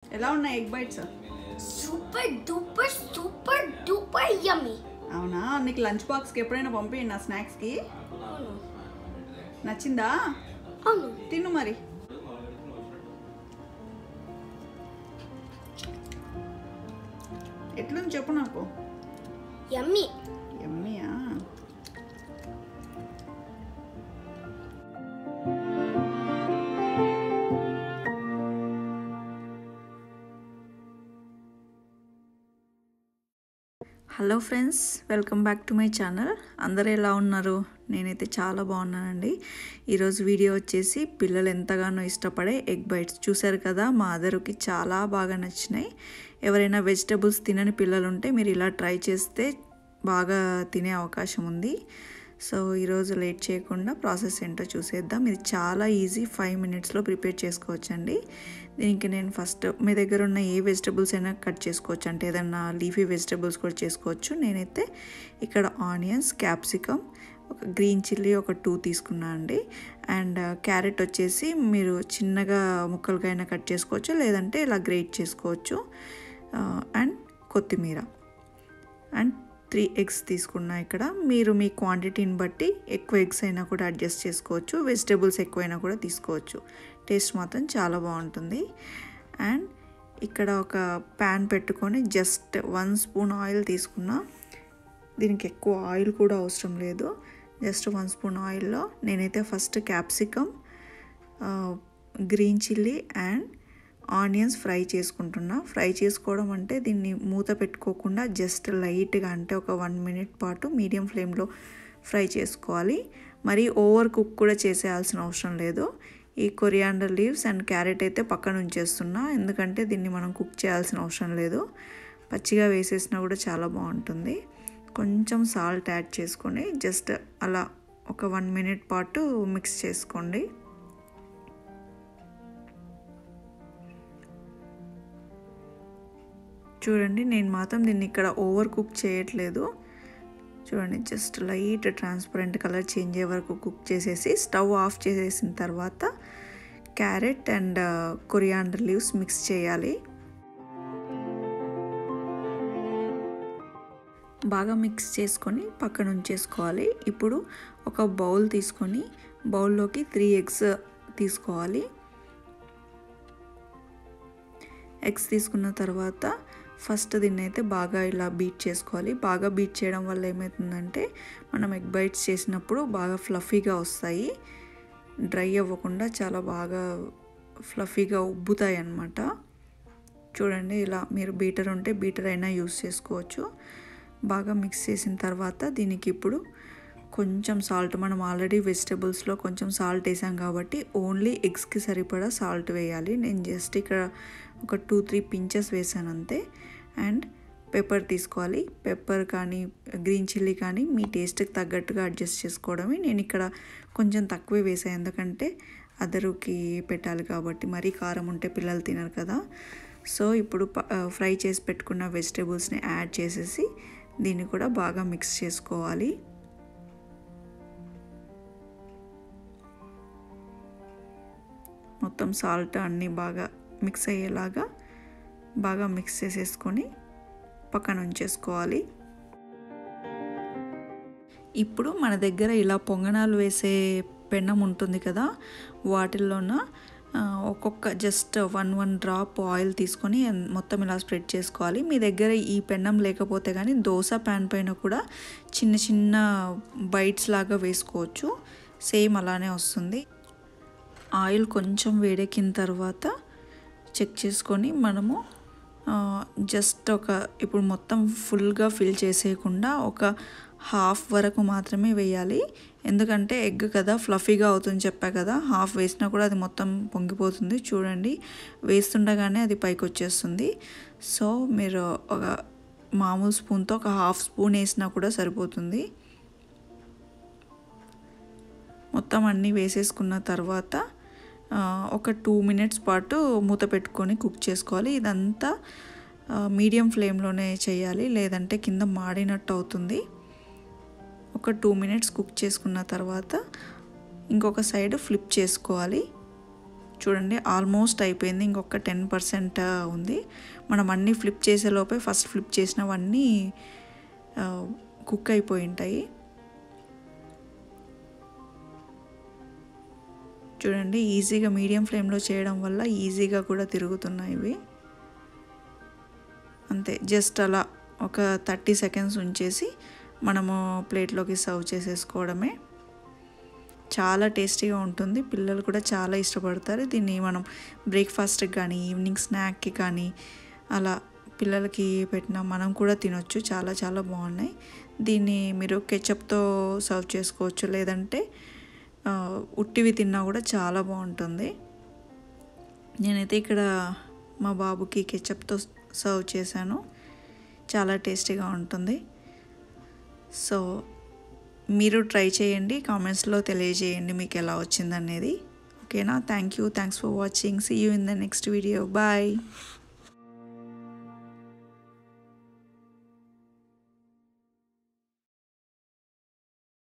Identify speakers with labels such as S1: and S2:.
S1: ఎలా ఉన్నాయి egg bites
S2: super duper super duper yummy
S1: అవునా నీకు లంచ్ బాక్స్కి ఎప్పుడైనా పంపించండి నా స్నాక్స్కి
S2: అవును
S1: నచ్చిందా
S2: అవును
S1: తిను మరి ఎట్లుంది చెప్పు నాకు
S2: యమ్మీ
S1: ఎమ్మీయా hello friends welcome back to my channel అందరూ ఎలా ఉన్నారు నేనైతే చాలా బాగున్నానండి ఈరోజు వీడియో వచ్చేసి పిల్లలు ఎంతగానో ఇష్టపడే ఎగ్ బైట్స్ చూశారు కదా మా అదరుకి చాలా బాగా నచ్చినాయి ఎవరైనా వెజిటబుల్స్ తినని పిల్లలు ఉంటే మీరు ఇలా ట్రై చేస్తే బాగా తినే అవకాశం ఉంది సో ఈరోజు లేట్ చేయకుండా ప్రాసెస్ ఏంటో చూసేద్దాం ఇది చాలా ఈజీ ఫైవ్ మినిట్స్లో ప్రిపేర్ చేసుకోవచ్చండి దీనికి నేను ఫస్ట్ మీ దగ్గర ఉన్న ఏ వెజిటబుల్స్ అయినా కట్ చేసుకోవచ్చు అంటే ఏదన్నా లీఫీ వెజిటబుల్స్ కూడా చేసుకోవచ్చు నేనైతే ఇక్కడ ఆనియన్స్ క్యాప్సికమ్ ఒక గ్రీన్ చిల్లీ ఒక టూ తీసుకున్నా అండి అండ్ క్యారెట్ వచ్చేసి మీరు చిన్నగా ముక్కలుగా అయినా కట్ చేసుకోవచ్చు లేదంటే ఇలా గ్రేట్ చేసుకోవచ్చు అండ్ కొత్తిమీర అండ్ త్రీ ఎగ్స్ తీసుకున్నా ఇక్కడ మీరు మీ క్వాంటిటీని బట్టి ఎక్కువ ఎగ్స్ అయినా కూడా అడ్జస్ట్ చేసుకోవచ్చు వెజిటేబుల్స్ ఎక్కువైనా కూడా తీసుకోవచ్చు టేస్ట్ మాత్రం చాలా బాగుంటుంది అండ్ ఇక్కడ ఒక ప్యాన్ పెట్టుకొని జస్ట్ వన్ స్పూన్ ఆయిల్ తీసుకున్నా దీనికి ఎక్కువ ఆయిల్ కూడా అవసరం లేదు జస్ట్ వన్ స్పూన్ ఆయిల్లో నేనైతే first capsicum green chilli and onions fry చేసుకుంటున్నా ఫ్రై చేసుకోవడం అంటే దీన్ని మూత పెట్టుకోకుండా జస్ట్ లైట్గా అంటే ఒక వన్ మినిట్ పాటు మీడియం ఫ్లేమ్లో ఫ్రై చేసుకోవాలి మరి ఓవర్ కుక్ కూడా చేసేయాల్సిన అవసరం లేదు ఈ కొరియాండర్ లీవ్స్ అండ్ క్యారెట్ అయితే పక్కన ఉంచేస్తున్నా ఎందుకంటే దీన్ని మనం కుక్ చేయాల్సిన అవసరం లేదు పచ్చిగా వేసేసినా కూడా చాలా బాగుంటుంది కొంచెం సాల్ట్ యాడ్ చేసుకొని జస్ట్ అలా ఒక వన్ మినిట్ పాటు మిక్స్ చేసుకోండి చూడండి నేను మాత్రం దీన్ని ఇక్కడ ఓవర్ కుక్ చేయట్లేదు చూడండి just light transparent colour change అయ్యే వరకు కుక్ చేసేసి స్టవ్ ఆఫ్ చేసేసిన తర్వాత carrot and coriander leaves mix చేయాలి బాగా మిక్స్ చేసుకొని పక్కన ఉంచేసుకోవాలి ఇప్పుడు ఒక బౌల్ తీసుకొని బౌల్లోకి త్రీ ఎగ్స్ తీసుకోవాలి ఎగ్స్ తీసుకున్న తర్వాత ఫస్ట్ దీన్ని అయితే బాగా ఇలా బీట్ చేసుకోవాలి బాగా బీట్ చేయడం వల్ల ఏమవుతుందంటే మనం ఎగ్ బైట్స్ చేసినప్పుడు బాగా ఫ్లఫీగా వస్తాయి డ్రై అవ్వకుండా చాలా బాగా ఫ్లఫీగా ఉబ్బుతాయి అన్నమాట చూడండి ఇలా మీరు బీటర్ ఉంటే బీటర్ అయినా యూస్ చేసుకోవచ్చు బాగా మిక్స్ చేసిన తర్వాత దీనికి ఇప్పుడు కొంచెం సాల్ట్ మనం ఆల్రెడీ వెజిటబుల్స్లో కొంచెం సాల్ట్ వేసాం కాబట్టి ఓన్లీ ఎగ్స్కి సరిపడా సాల్ట్ వేయాలి నేను జస్ట్ ఇక్కడ ఒక టూ త్రీ పించెస్ వేసాను అంతే అండ్ పెప్పర్ తీసుకోవాలి పెప్పర్ కానీ గ్రీన్ చిల్లీ కానీ మీ టేస్ట్కి తగ్గట్టుగా అడ్జస్ట్ చేసుకోవడమే నేను ఇక్కడ కొంచెం తక్కువే వేసాను ఎందుకంటే అదరుకి పెట్టాలి కాబట్టి మరీ కారం ఉంటే పిల్లలు తినరు కదా సో ఇప్పుడు ఫ్రై చేసి పెట్టుకున్న వెజిటేబుల్స్ని యాడ్ చేసేసి దీన్ని కూడా బాగా మిక్స్ చేసుకోవాలి మొత్తం సాల్ట్ అన్నీ బాగా మిక్స్ అయ్యేలాగా బాగా మిక్స్ చేసేసుకొని పక్కన ఉంచేసుకోవాలి ఇప్పుడు మన దగ్గర ఇలా పొంగనాలు వేసే పెన్నం ఉంటుంది కదా వాటిల్లోన ఒక్కొక్క just one one drop oil తీసుకొని మొత్తం ఇలా స్ప్రెడ్ చేసుకోవాలి మీ దగ్గర ఈ పెన్నం లేకపోతే కానీ దోశ ప్యాన్ పైన కూడా చిన్న చిన్న బైట్స్ లాగా వేసుకోవచ్చు సేమ్ అలానే వస్తుంది ఆయిల్ కొంచెం వేడెక్కిన తర్వాత చెక్ చేసుకొని మనము జస్ట్ ఒక ఇప్పుడు మొత్తం ఫుల్గా ఫిల్ చేసేయకుండా ఒక హాఫ్ వరకు మాత్రమే వేయాలి ఎందుకంటే ఎగ్ కదా ఫ్లఫీగా అవుతుంది చెప్పా కదా హాఫ్ వేసినా కూడా అది మొత్తం పొంగిపోతుంది చూడండి వేస్తుండగానే అది పైకి వచ్చేస్తుంది సో మీరు ఒక మామూలు స్పూన్తో ఒక హాఫ్ స్పూన్ వేసినా కూడా సరిపోతుంది మొత్తం అన్నీ వేసేసుకున్న తర్వాత ఒక టూ మినిట్స్ పాటు మూత పెట్టుకొని కుక్ చేసుకోవాలి ఇదంతా మీడియం ఫ్లేమ్లోనే చేయాలి లేదంటే కింద మాడినట్టు అవుతుంది ఒక టూ మినిట్స్ కుక్ చేసుకున్న తర్వాత ఇంకొక సైడ్ ఫ్లిప్ చేసుకోవాలి చూడండి ఆల్మోస్ట్ అయిపోయింది ఇంకొక టెన్ పర్సెంట్ ఉంది మనం అన్నీ ఫ్లిప్ చేసేలోపే ఫస్ట్ ఫ్లిప్ చేసినవన్నీ కుక్ అయిపోయి ఉంటాయి చూడండి ఈజీగా మీడియం ఫ్లేమ్లో చేయడం వల్ల ఈజీగా కూడా తిరుగుతున్నాయి ఇవి అంతే జస్ట్ అలా ఒక థర్టీ సెకండ్స్ ఉంచేసి మనము ప్లేట్లోకి సర్వ్ చేసేసుకోవడమే చాలా టేస్టీగా ఉంటుంది పిల్లలు కూడా చాలా ఇష్టపడతారు దీన్ని మనం బ్రేక్ఫాస్ట్కి కానీ ఈవినింగ్ స్నాక్కి కానీ అలా పిల్లలకి పెట్టినా మనం కూడా తినొచ్చు చాలా చాలా బాగున్నాయి దీన్ని మీరు కెచప్తో సర్వ్ చేసుకోవచ్చు లేదంటే ఉట్టివి తిన్నా కూడా చాలా బాగుంటుంది నేనైతే ఇక్కడ మా బాబుకి కెచప్తో సర్వ్ చేశాను చాలా టేస్టీగా ఉంటుంది సో మీరు ట్రై చేయండి కామెంట్స్లో తెలియజేయండి మీకు ఎలా వచ్చిందనేది ఓకేనా thank you thanks for watching see you in the next video bye